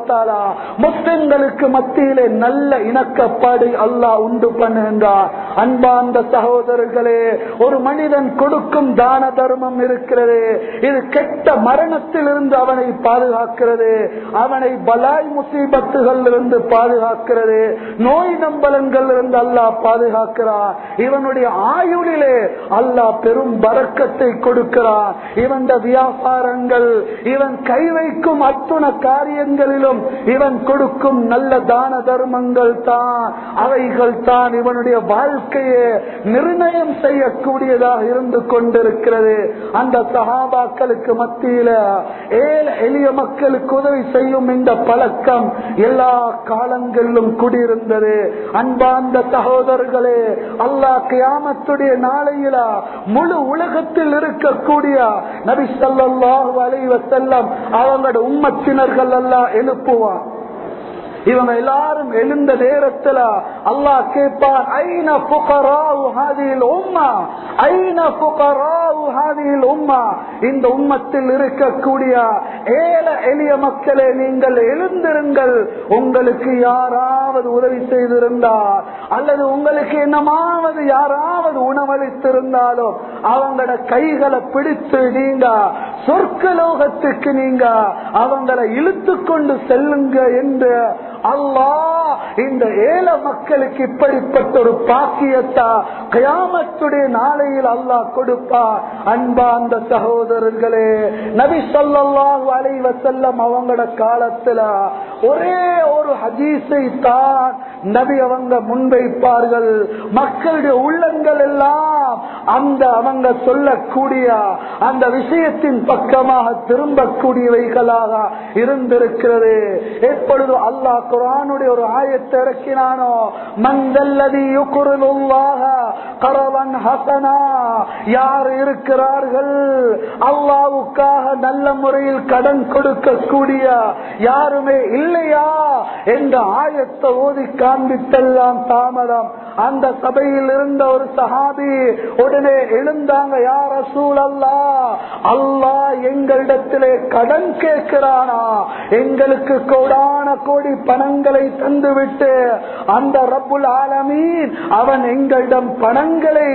முஸ்லிம்களுக்கு மத்தியிலே நல்ல இணக்கப்பாடு அல்லாஹ் உண்டு பண்ணுகின்றார் அன்பார்ந்த சகோதரர்களே ஒரு மனிதன் கொடுக்கும் தான தர்மம் இருக்கிறது இது கெட்ட மரணத்தில் இருந்து அவனை பாதுகாக்கிறது அவனை பலாய் முசீபத்துகள் இருந்து பாதுகாக்கிறது நோய் நம்பலங்கள் இருந்து அல்லாஹ் பாதுகாக்கிறார் இவனுடைய ஆயுளிலே அல்லாஹ் பெரும் பறக்கத்தை கொடுக்கிறான் இவன் வியாபாரங்கள் இவன் கை வைக்கும் அத்துண காரியங்களிலும் இவன் கொடுக்கும் நல்ல தான தர்மங்கள் தான் அவைகள் தான் இவனுடைய வாழ்க்கையை நிர்ணயம் செய்யக்கூடியதாக இருந்து கொண்டிருக்கிறது அந்த சகாபாக்களுக்கு மத்தியில ஏழை எளிய மக்களுக்கு உதவி செய்யும் இந்த பழக்கம் எல்லா காலங்களிலும் குடியிருந்தது அன்பார்ந்த சகோதரர்களே அல்லாஹ் கியாமத்துடைய நாளையில முழு உலகத்தில் இருக்கக்கூடிய நபி ஸல்லல்லாஹு அலைஹி வஸல்லம் அவங்களோட உம்மத்தினர்கள் எல்லாம் எழுப்புவான் இவங்க எல்லாரும் எழுந்த நேரத்துல அல்லாஹ் கேட்பான் ஐன புகராவு ஹாதியில் உம்மா ஐன புகராவு ஹாதியில் உம்மா இந்த உம்மத்தில் இருக்கக்கூடிய ஏழை எளிய மக்களே நீங்கள் எழுந்திருங்கள் உங்களுக்கு யாராவது உதவி செய்திருந்தால் அல்லது உங்களுக்கு என்னமாவது யாராவது உணவளித்திருந்தாலும் அவங்களோட கைகளை பிடித்து நீங்க சொர்க்கலோகத்துக்கு நீங்க அவங்களை இழுத்து கொண்டு செல்லுங்க என்று அல்லாஹ் இந்த ஏழை மக்களுக்கு இப்படிப்பட்ட ஒரு பாக்கியத்தா கயாமத்துடைய நாளையில் அல்லாஹ் கொடுப்பா அன்பா அந்த சகோதரர்களே நபி சொல்லல்லாஹு அலைஹி வஸல்லம் அவங்களோட காலத்துல ஒரே ஒரு ஹதீஸை தான் நபி அவங்க முன்வைப்பார்கள் மக்களுடைய உள்ளங்கள் எல்லாம் அந்த அவங்க சொல்லக்கூடிய அந்த விஷயத்தின் பக்கமாக திரும்பக்கூடியவைகளாக இருந்திருக்கிறது எப்பொழுது அல்லாஹ் குரானுடைய ஒரு ஆயத்தை இறக்கினானோ மந்தல்லதி யுக்குருல்லாக கரவன் ஹசனா யார் இருக்கிறார்கள் அல்லாவுக்காக நல்ல முறையில் கடன் கொடுக்கக்கூடிய யாருமே இல்லையா என்ற ஆயத்தை ஓதி காண்பித்தெல்லாம் தாமதம் அந்த சபையில் இருந்த ஒரு சஹாபி உடனே எழுந்தாங்க யார சூழல்லா அல்லா எங்களிடத்திலே கடன் கேட்கிறானா எங்களுக்கு கோடான கோடி பணங்களை தந்துவிட்டு அந்த ரப்புல் ஆலமீன் அவன் எங்களிடம் பணங்களை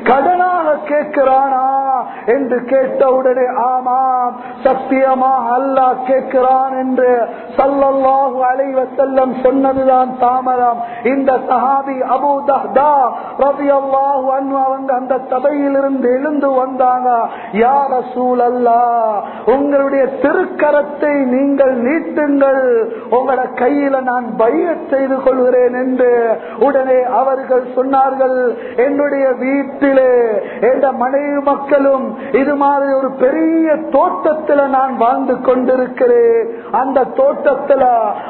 கடனாக கேட்கிறானா என்று கேட்டவுடனே ஆமாம் சத்தியமா அல்லாஹ் கேட்கிறான் என்று சல்லல்லாஹு அலைவ செல்லம் சொன்னதுதான் தாமதம் இந்த சஹாபி அபு தஹ்தா ரலியல்லாஹு அன்ஹு அவங்க அந்த சபையில் இருந்து எழுந்து வந்தாங்க யா ரசூலல்லா உங்களுடைய திருக்கரத்தை நீங்கள் நீட்டுங்கள் உங்களோட கையில நான் பைய செய்து கொள்கிறேன் என்று உடனே அவர்கள் சொன்னார்கள் என்னுடைய வீட்டிலே என்ற மனைவி மக்களும் இது மாதிரி ஒரு பெரிய தோட்டத்தில் நான் வாழ்ந்து கொண்டிருக்கிறேன் அந்த தோட்டத்தில்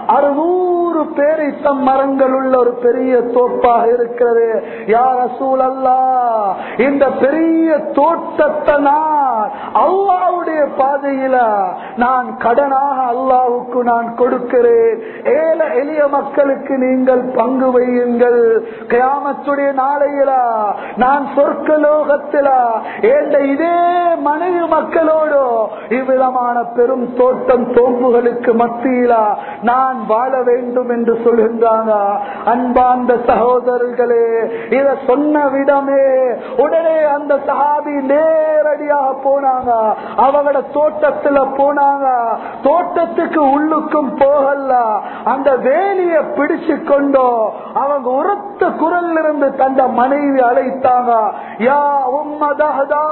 அறுநூறு பேரித்தம் மரங்கள் உள்ள ஒரு பெரிய தோப்பாக இருக்கிறது யார சூழல்லா இந்த பெரிய தோட்டத்தை நான் அல்லாவுடைய பாதையில நான் கடனாக அல்லாவுக்கு நான் கொடுக்கிறேன் ஏழை எளிய மக்களுக்கு நீங்கள் பங்கு வையுங்கள் கிராமத்துடைய நாளையில நான் சொர்க்க லோகத்தில ஏண்ட இதே மனைவி மக்களோடு இவ்விதமான பெரும் தோட்டம் தோம்புகளுக்கு மத்தியில நான் வாழ வேண்டும் என்று சொல்கின்றாங்க அன்பார்ந்த சகோதரர்களே இத சொன்ன விடமே உடனே அந்த சஹாபி நேரடியாக போனாங்க அவங்களோட தோட்டத்துல போனாங்க தோட்டத்துக்கு உள்ளுக்கும் போகல அந்த வேலிய பிடிச்சு கொண்டோ அவங்க உரத்த குரல் இருந்து தந்த மனைவி அழைத்தாங்க யா உம்மதஹதா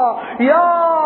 யா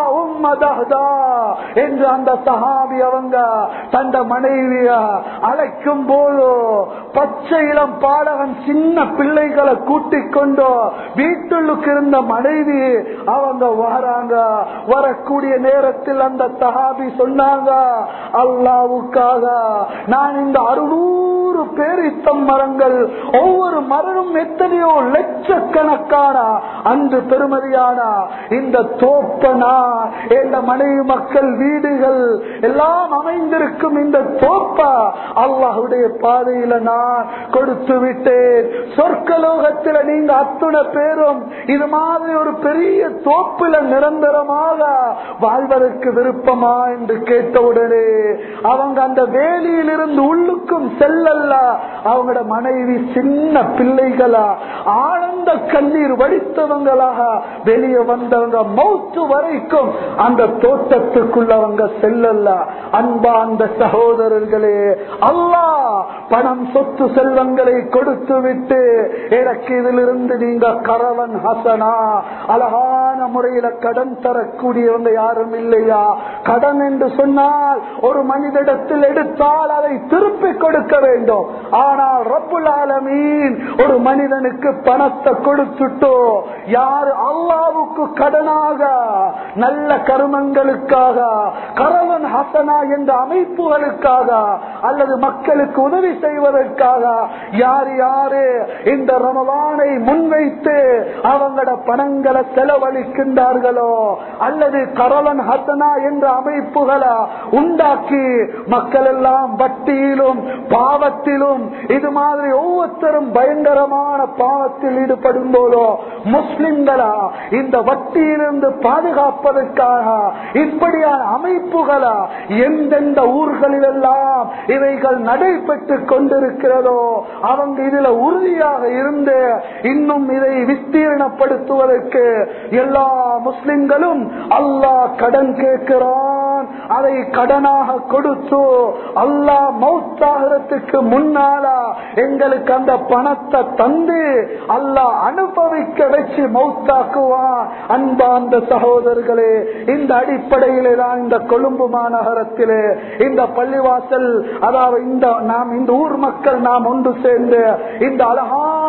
உம்மதஹதா என்று அந்த சஹாபி அவங்க தந்த மனைவிய அழைக்கும் போது பச்சை இளம் பாடகன் சின்ன பிள்ளைகளை கூட்டிக் கொண்டு வீட்டுள்ளுக்கு இருந்த மனைவி அவங்க வராங்க வரக்கூடிய நேரத்தில் அந்த சஹாபி சொன்னாங்க அல்லாவுக்காக நான் இந்த அறுநூறு பேரித்தம் மரங்கள் ஒவ்வொரு மரமும் எத்தனையோ லட்சக்கணக்கான அன்று பெருமதியான இந்த தோப்பனா இந்த மனைவி மக்கள் வீடுகள் எல்லாம் அமைந்திருக்கும் இந்த தோப்பா அல்லாஹுடைய பாதையில நான் கொடுத்து விட்டேன் சொர்க்கலோகத்தில் நீங்க அத்துணை பேரும் இது மாதிரி ஒரு பெரிய தோப்புல நிரந்தரமாக வாழ்வதற்கு விருப்பமா என்று கேட்டவுடனே அவங்க அந்த வேலியில் இருந்து உள்ளுக்கும் செல்லல்ல அவங்களோட மனைவி சின்ன பிள்ளைகளா ஆனந்த கண்ணீர் வடித்தவங்களாக வெளியே வந்தவங்க மௌத்து வரைக்கும் அந்த தோட்டத்துக்குள்ள அவங்க செல்லல்ல அன்பா அந்த சகோதரர்களே அல்லாஹ் பணம் சொத்து செல்வங்களை கொடுத்து விட்டு எனக்கு இதிலிருந்து நீங்க கரவன் ஹசனா அழகான முறையில கடன் தரக்கூடியவங்க யாரும் இல்லையா கடன் என்று சொன்னால் ஒரு மனிதனிடத்தில் எடுத்தால் அதை திருப்பி கொடுக்க வேண்டும் ஆனால் ரப்புல் ஆலமீன் ஒரு மனிதனுக்கு பணத்தை கொடுத்துட்டோ யார் அல்லாவுக்கு கடனாக நல்ல கருமங்களுக்காக கரவன் ஹசனா என்ற அமைப்புகளுக்காக அல்லது மக்களுக்கு உதவி செய்வதற்காக யார் யாரு இந்த ரமலானை முன்வைத்து அவங்களோட பணங்களை செலவழிக்கின்றார்களோ அல்லது கரவன் ஹசனா என்ற அமைப்புகளை உண்டாக்கி மக்கள் எல்லாம் வட்டியிலும் பாவத்திலும் இது மாதிரி ஒவ்வொருத்தரும் பயங்கரமான பாவத்தில் ஈடுபடும் போதோ முஸ்லிம்களா இந்த வட்டியிலிருந்து பாதுகாப்பதற்காக இப்படியான அமைப்புகளா எந்தெந்த ஊர்களில் எல்லாம் இவைகள் நடைபெற்று கொண்டிருக்கிறதோ அவங்க இதுல உறுதியாக இருந்து இன்னும் இதை விஸ்தீரணப்படுத்துவதற்கு எல்லா முஸ்லிம்களும் அல்லாஹ் கடன் கேட்கிறான் அதை கடனாக கொடுத்து அல்லாஹ் மௌத்தாகிறதுக்கு முன்னாலா எங்களுக்கு அந்த பணத்தை தந்து அல்லாஹ் அனுபவிக்க வச்சு மௌத்தாக்குவான் அன்பார்ந்த சகோதரர்களே இந்த அடிப்படையிலே தான் இந்த கொழும்பு மாநகரத்திலே இந்த பள்ளிவாசல் அதாவது இந்த நாம் இந்த ஊர் மக்கள் நாம் ஒன்று சேர்ந்து இந்த அழகான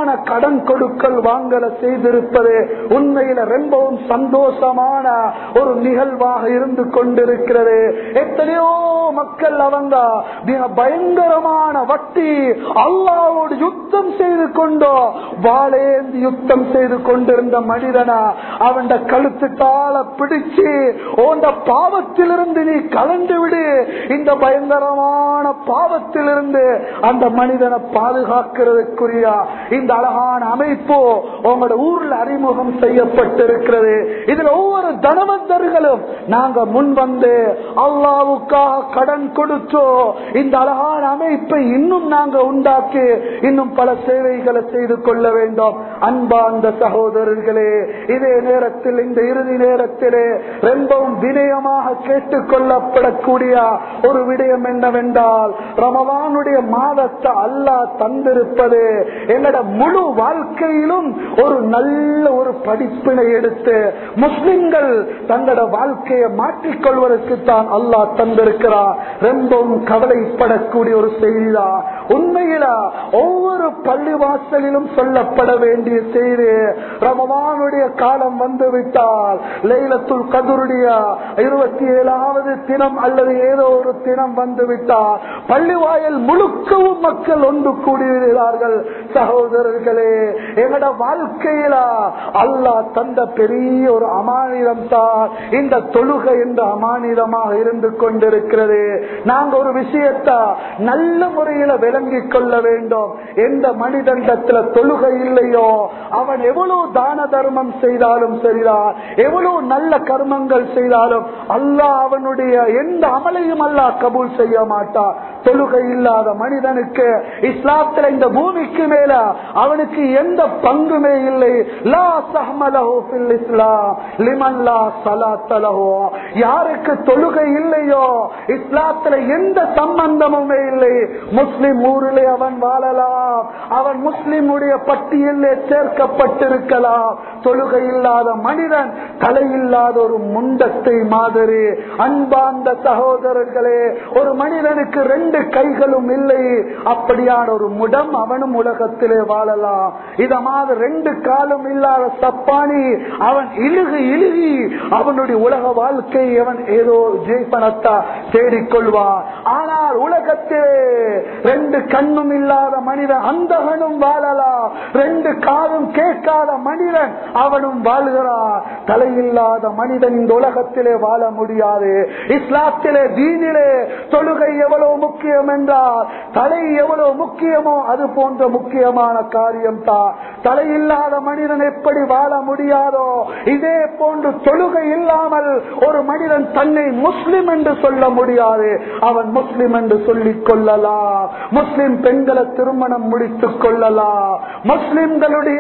அழகான கடன் கொடுக்கல் வாங்கல செய்திருப்பது உண்மையில ரொம்பவும் சந்தோஷமான ஒரு நிகழ்வாக இருந்து கொண்டிருக்கிறது எத்தனையோ மக்கள் அவங்க மிக பயங்கரமான வட்டி அல்லாவோடு யுத்தம் செய்து கொண்டோ வாழேந்து யுத்தம் செய்து கொண்டிருந்த மனிதனா அவன் கழுத்து தாள பிடிச்சு ஓண்ட பாவத்திலிருந்து நீ கலந்து விடு இந்த பயங்கரமான பாவத்திலிருந்து அந்த மனிதனை பாதுகாக்கிறதுக்குரிய இந்த அழகான அமைப்பு உங்களோட ஊர்ல அறிமுகம் செய்யப்பட்டிருக்கிறது இதுல ஒவ்வொரு தனவந்தர்களும் நாங்க முன் வந்து அல்லாவுக்காக கடன் கொடுத்தோ இந்த அழகான அமைப்பை இன்னும் நாங்க உண்டாக்கி இன்னும் பல சேவைகளை செய்து கொள்ள வேண்டும் அன்பார்ந்த சகோதரர்களே இதே நேரத்தில் இந்த இறுதி நேரத்திலே ரொம்பவும் வினயமாக கேட்டுக் கொள்ளப்படக்கூடிய ஒரு விடயம் என்னவென்றால் ரமவானுடைய மாதத்தை அல்லாஹ் தந்திருப்பது எங்களோட முழு வாழ்க்கையிலும் ஒரு நல்ல ஒரு படிப்பினை எடுத்து முஸ்லிம்கள் தங்களோட வாழ்க்கையை மாற்றிக்கொள்வதற்கு தான் அல்லாஹ் தந்திருக்கிறார் ரொம்பவும் கவலைப்படக்கூடிய ஒரு செய்திதான் உண்மையில ஒவ்வொரு பள்ளிவாசலிலும் சொல்லப்பட வேண்டிய செய்தி ரமவானுடைய காலம் வந்து விட்டால் லைலத்துல் கதுருடைய இருபத்தி ஏழாவது தினம் அல்லது ஏதோ ஒரு தினம் வந்து விட்டால் பள்ளிவாயல் முழுக்கவும் மக்கள் ஒன்று கூடியிருக்கிறார்கள் சகோதரர்களே எங்கட வாழ்க்கையில அல்லாஹ் தந்த பெரிய ஒரு அமானிதம் தான் இந்த தொழுகை என்ற அமானிதமாக இருந்து கொண்டிருக்கிறது நாங்க ஒரு விஷயத்தை நல்ல முறையில விளங்கிக் கொள்ள வேண்டும் எந்த மனிதனிடத்துல தொழுகை இல்லையோ அவன் எவ்வளவு தான தர்மம் செய்தாலும் சரிதான் எவ்வளவு நல்ல கர்மங்கள் செய்தாலும் அல்லாஹ் அவனுடைய எந்த அமலையும் அல்லாஹ் கபூல் செய்ய மாட்டான் தொழுகை இல்லாத மனிதனுக்கு இஸ்லாத்துல இந்த பூமிக்கு மேல அவனுக்கு எந்த பங்குமே இல்லை லா சஹ்மலஹு ஃபில் இஸ்லாம் லிமன் லா ஸலாத்த லஹு யாருக்கு தொழுகை இல்லையோ இஸ்லாத்துல எந்த சம்பந்தமுமே இல்லை முஸ்லிம் ஊரிலே அவன் வாழலாம் அவன் முஸ்லிமுடைய பட்டியலே சேர்க்கப்பட்டிருக்கலாம் தொழுகை இல்லாத மனிதன் தலையில்லாத ஒரு முண்டத்தை மாதிரி அன்பார்ந்த சகோதரர்களே ஒரு மனிதனுக்கு ரெண்டு கைகளும் இல்லை அப்படியான ஒரு முடம் அவனும் உலகத்திலே வாழலாம் இத மாதிரி ரெண்டு காலும் இல்லாத சப்பானி அவன் இழுகு இழுகி அவனுடைய உலக வாழ்க்கை அவன் ஏதோ ஜெய்பனத்தா தேடிக்கொள்வான் ஆனால் உலகத்திலே ரெண்டு கண்ணும் இல்லாத மனிதன் அந்தகனும் வாழலாம் ரெண்டு காலும் கேட்காத மனிதன் அவனும் வாழ்கிறான் தலையில்லாத மனிதன் இந்த உலகத்திலே வாழ முடியாது இஸ்லாத்திலே தீனிலே தொழுகை எவ்வளவு முக்கியம் என்றால் தலை எவ்வளவு முக்கியமோ அது போன்ற முக்கியமான காரியம் தான் தலையில்லாத மனிதன் எப்படி வாழ முடியாதோ இதே போன்று தொழுகை இல்லாமல் ஒரு மனிதன் தன்னை முஸ்லிம் என்று சொல்ல முடியாது அவன் முஸ்லிம் என்று சொல்லிக் கொள்ளலாம் முஸ்லிம் பெண்களை திருமணம் முடித்துக் கொள்ளலாம் முஸ்லிம்களுடைய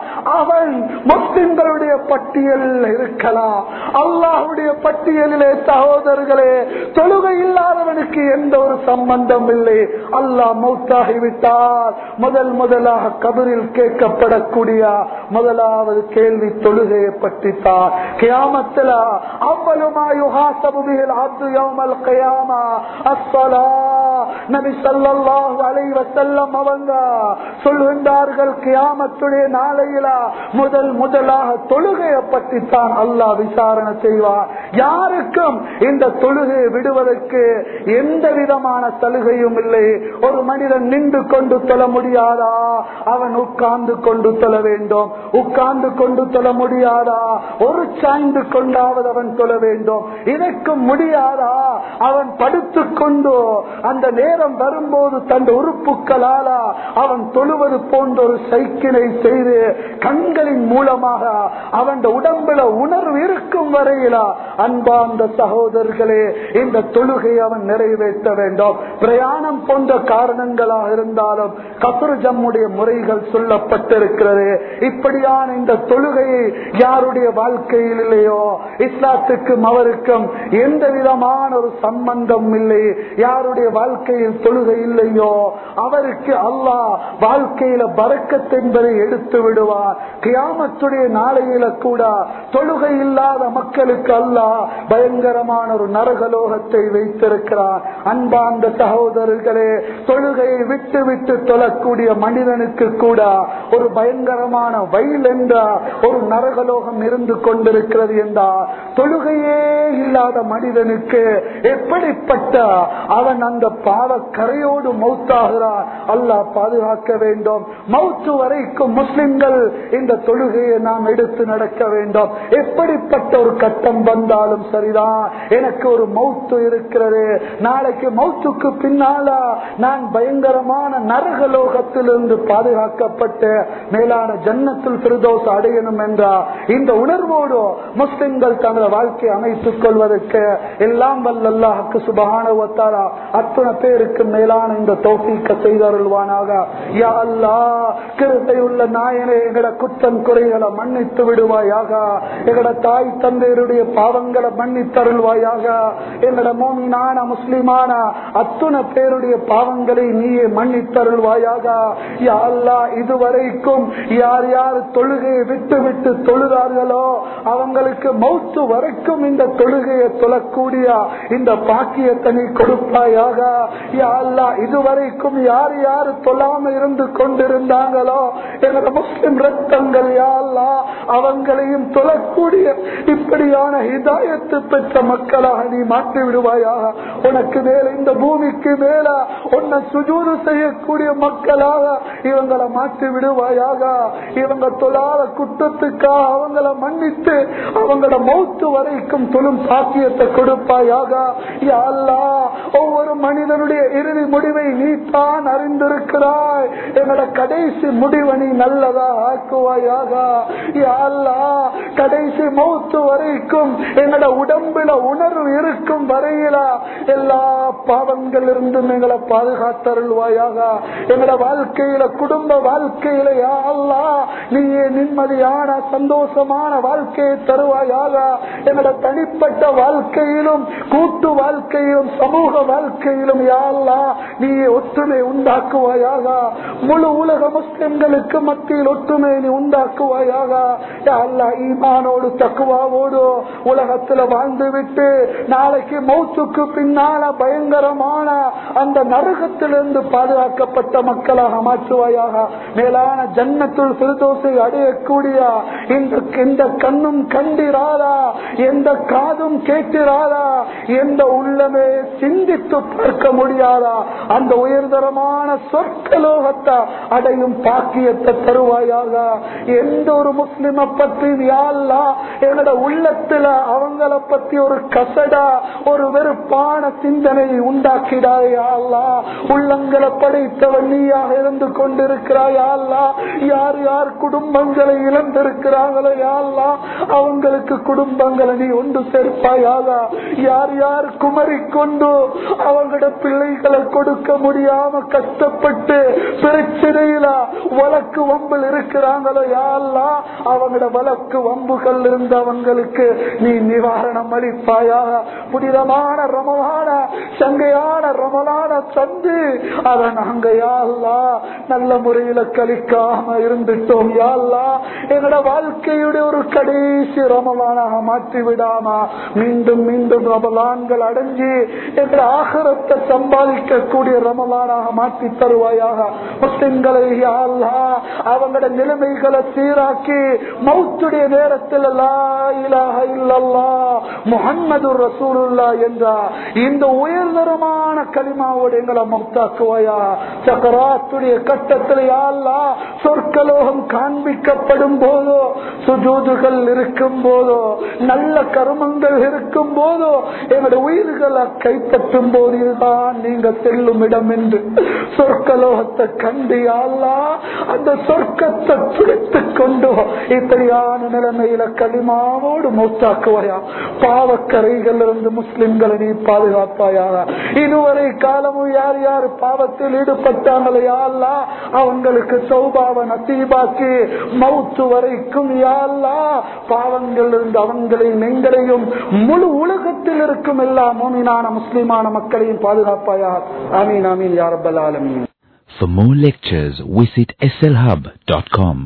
அவன் முஸ்லிம்களுடைய பட்டியல் இருக்கலாம் அல்லாஹுடைய பட்டியலிலே சகோதரர்களே தொழுகை இல்லாதவனுக்கு எந்த ஒரு சம்பந்தம் இல்லை அல்லாஹ் மௌத்தாகிவிட்டால் முதல் முதலாக கபரில் கேட்கப்படக்கூடிய முதலாவது கேள்வி தொழுகையை பற்றித்தான் கியாமத்தில் அவ்வளமா யுகாசபுபிகள் அப்து யௌமல் கயாமா அஸ்ஸலா நபி ஸல்லல்லாஹு அலைஹி வஸல்லம் அவங்க சொல்கின்றார்கள் கியாமத்துடைய நாளையில முதல் முதலாக தொழுகையை பற்றித்தான் அல்லாஹ் விசாரணை செய்வார் யாருக்கும் இந்த தொழுகையை விடுவதற்கு எந்த விதமான சலுகையும் இல்லை ஒரு மனிதன் நின்று கொண்டு தொழ முடியாதா அவன் உட்கார்ந்து கொண்டு தொழ வேண்டும் உட்கார்ந்து கொண்டு தொழ முடியாதா ஒரு சாய்ந்து கொண்டாவது அவன் தொழ வேண்டும் இதற்கும் முடியாதா அவன் படுத்துக் கொண்டு அந்த நேரம் வரும்போது தன் உறுப்புகளால அவன் தொழுவது போன்ற ஒரு சைக்கிளை செய்து கண்களின் மூலமாக அவன் உடம்புல உணர்வு இருக்கும் வரையில அன்பார்ந்த சகோதரர்களே இந்த தொழுகை அவன் நிறைவேற்ற வேண்டும் பிரயாணம் போன்ற காரணங்களாக இருந்தாலும் கசுரு ஜம்முடைய முறைகள் சொல்லப்பட்டிருக்கிறது இப்படியான இந்த தொழுகையை யாருடைய வாழ்க்கையில் இல்லையோ இஸ்லாத்துக்கும் அவருக்கும் எந்த விதமான ஒரு சம்பந்தம் இல்லை யாருடைய வாழ்க்கையில் தொழுகை இல்லையோ அவருக்கு அல்லாஹ் வாழ்க்கையில பறக்கத் என்பதை எடுத்து விடுவார் கியாமத்துடைய நாளையில கூட தொழுகை இல்லாத மக்களுக்கு அல்லாஹ் பயங்கரமான ஒரு நரகலோகத்தை வைத்திருக்கிறார் அன்பார்ந்த சகோதரர்களே தொழுகையை விட்டு விட்டு தொழக்கூடிய மனிதனுக்கு கூட ஒரு பயங்கரமான வயல் என்ற ஒரு நரகலோகம் இருந்து கொண்டிருக்கிறது என்றால் தொழுகையே இல்லாத மனிதனுக்கு எப்படிப்பட்ட அவன் அந்த பாவ கரையோடு மௌத்தாகிறார் அல்லாஹ் பாதுகாக்க வேண்டும் மௌத்து வரைக்கும் முஸ்லிம்கள் இந்த தொழுகையை நாம் எடுத்து நடக்க வேண்டும் எப்படிப்பட்ட ஒரு கட்டம் வந்தாலும் சரிதான் எனக்கு ஒரு மௌத்து இருக்கிறது நாளைக்கு மௌத்துக்கு பின்னால நான் பயங்கரமான நரகலோகத்திலிருந்து பாதுகாக்கப்பட்டு மேலான ஜன்னத்தில் பிரதோஷ அடையணும் என்ற இந்த உணர்வோடு முஸ்லிம்கள் தங்கள் வாழ்க்கையை அமைத்துக் கொள்வதற்கு எல்லாம் வல்லல்லாஹுக்கு சுபகான அத்தனை பேருக்கு மேலான இந்த தோப்பிக்க செய்தருள்வானாக யா அல்லாஹ் கிருப்பையுள்ள நாயனே எங்கட குற்றம் குறைகளை மன்னித்து விடுவாயாக எங்கட தாய் தந்தையருடைய பாவங்களை மன்னித்தருள்வாயாக எங்கட மோமினான முஸ்லிமான அத்துணை பேருடைய பாவங்களை நீயே மன்னித்தருள்வாயாக யா அல்லாஹ் இதுவரைக்கும் யார் யார் தொழுகையை விட்டு விட்டு தொழுதார்களோ அவங்களுக்கு மௌத்து வரைக்கும் இந்த தொழுகையை தொழக்கூடிய இந்த பாக்கியத்தை நீ கொடுப்பாயாக யா அல்லாஹ் இதுவரைக்கும் யார் யார் தொழாம இருந்து கொண்டிருந்தாங்களோ எங்களோட முஸ்லிம் ரத்தங்கள் யா அல்லாஹ் அவங்களையும் தொழக்கூடிய இப்படியான ஹிதாயத்து பெற்ற மக்களாக நீ மாற்றி விடுவாயாக உனக்கு மேல இந்த பூமிக்கு மேல உன்னை சுஜூது செய்யக்கூடிய மக்களாக இவங்களை மாற்றி விடுவாயாக இவங்க தொழாத குற்றத்துக்காக அவங்கள மன்னித்து அவங்களோட மௌத்து வரைக்கும் தொழும் சாத்தியத்தை கொடுப்பாயாக யா அல்லாஹ், ஒவ்வொரு மனிதனுடைய இறுதி முடிவை நீ தான் அறிந்திருக்கிறாய் எங்களோட கடைசி முடிவை நீ நல்லதா ஆக்குவாயாக யா அல்லாஹ், கடைசி மௌத்து வரைக்கும் எங்களோட உடம்புல உணர்வு இருக்கும் வரையில எல்லா பாவங்கள் இருந்தும் எங்களை பாதுகாத்தருள்வாயாக எங்களோட வாழ்க்கையில குடும்ப வாழ்க்கையில யா அல்லாஹ், நீயே நிம்மதியான சந்தோஷமான வாழ்க்கையை தருவாயாக எங்களோட தனிப்பட்ட வாழ்க்கையிலும் கூட்டு வாழ்க்கையிலும் சமூக வாழ்க்கையிலும் யா அல்லாஹ், நீயே ஒற்றுமை உண்டாக்குவாயாக முழு உலக முஸ்லிம்களுக்கு மத்தியில் ஒற்றுமை நீ உண்டாக்குவாயாக யா அல்லாஹ், ஈமானோடு தக்குவாவோடு உலகத்துல வாழ்ந்து விட்டு நாளைக்கு மௌத்துக்கு பின்னால பயங்கரமான அந்த நரகத்திலிருந்து பாதுகாக்கப்பட்ட மக்களாக மாற்றுவாயாக மேலான ஜன்னத்துள் சிறுதோசை அடையக்கூடிய இந்த எந்த கண்ணும் கண்டிராதா எந்த காதும் கேட்டிராதா எந்த உள்ளமே சிந்தித்து பார்க்க முடியாதா அந்த உயர்தரமான சொற்கலோகத்தை அடையும் பாக்கியத்தை தருவாயாக எந்த ஒரு முஸ்லிம பற்றி யாழ்லா என்னோட உள்ளத்துல அவங்கள பத்தி ஒரு கசடா ஒரு வெறுப்பான சிந்தனை உண்டாக்கிடாயா உள்ளங்களை படைத்தவன் நீயாக இருந்து கொண்டிருக்கிறாயா யார் யார் குடும்பங்களை இழந்திருக்கிறாங்களோ யாழ்லா அவங்களுக்கு குடும்பங்களை நீ ஒன்று சேர்ப்பாயாக யார் யார் குமரி கொண்டு அவங்களோட பிள்ளைகளை கொடுக்க முடியாம கஷ்டப்பட்டு பிரச்சனையில வழக்கு வம்பில் இருக்கிறாங்களோ யாழ்லா அவங்களோட வழக்கு வம்புகள் இருந்து அவங்களுக்கு நீ நிவாரணம் அளிப்பாயாக புனிதமான ரமலான சங்கையான ரமலான சந்து அதை நாங்க யாழ்லா நல்ல முறையில கழிக்காம இருந்துட்டோம் யாழ்லா எங்களோட வாழ்க்கையுடைய ஒரு கடைசி ரமலானாக மாற்றி விடாம மீண்டும் மீண்டும் ரமலான்கள் அடைஞ்சு எங்களோட ஆகரத்தை சம்பாதிக்கக்கூடிய ரமலானாக மாற்றி தருவாயாக முஸ்லிம்களை யாழ்லா அவங்களோட நிலைமைகளை சீராக்கி மௌத்துடைய நேரத்தில் லா இலாஹ இல்லல்லாஹ் முஹம்மது ரசூலுல்லா என்ற இந்த உயர்தரமான களிமாவோடு எங்களை மௌத்தாக்குவாயா சக்கராத்துடைய கட்டத்தில் யாழ்லா சொற்கலோகம் காண்பிக்கப்படும் போதோ சுஜூதுகள் இருக்கும் போதோ நல்ல கருமங்கள் இருக்கும் போதோ எங்களுடைய உயிர்களை கைப்பற்றும் போது இதுதான் நீங்க செல்லும் இடம் என்று சொற்கலோகத்தை கண்டு யாழ்லா அந்த சொர்க்கத்தை துடைத்துக் கொண்டு இப்படியான நிலைமையில களிமாவோடு மூத்தாக்குவாயா பாவக்கரைகள் இருந்து முஸ்லிம்களை நீ பாதுகாப்பாயாக இதுவரை காலமும் யார் யார் பாவத்தில் ஈடுபட்டாங்களோ யாழ்லா அவங்களுக்கு சௌபாவ நசீபாக்கி மௌத்து வரைக்கும் யாழ்லா பாவங்கள் இருந்து அவங்களையும் எங்களையும் முழு உலகத்தில் இருக்கும் எல்லா எல்லா மோமினான முஸ்லிமான மக்களையும் பாதுகாப்பாயா ஆமீன் ஆமீன் யா ரப்பல் ஆலமீன் For more lectures, visit slhub.com.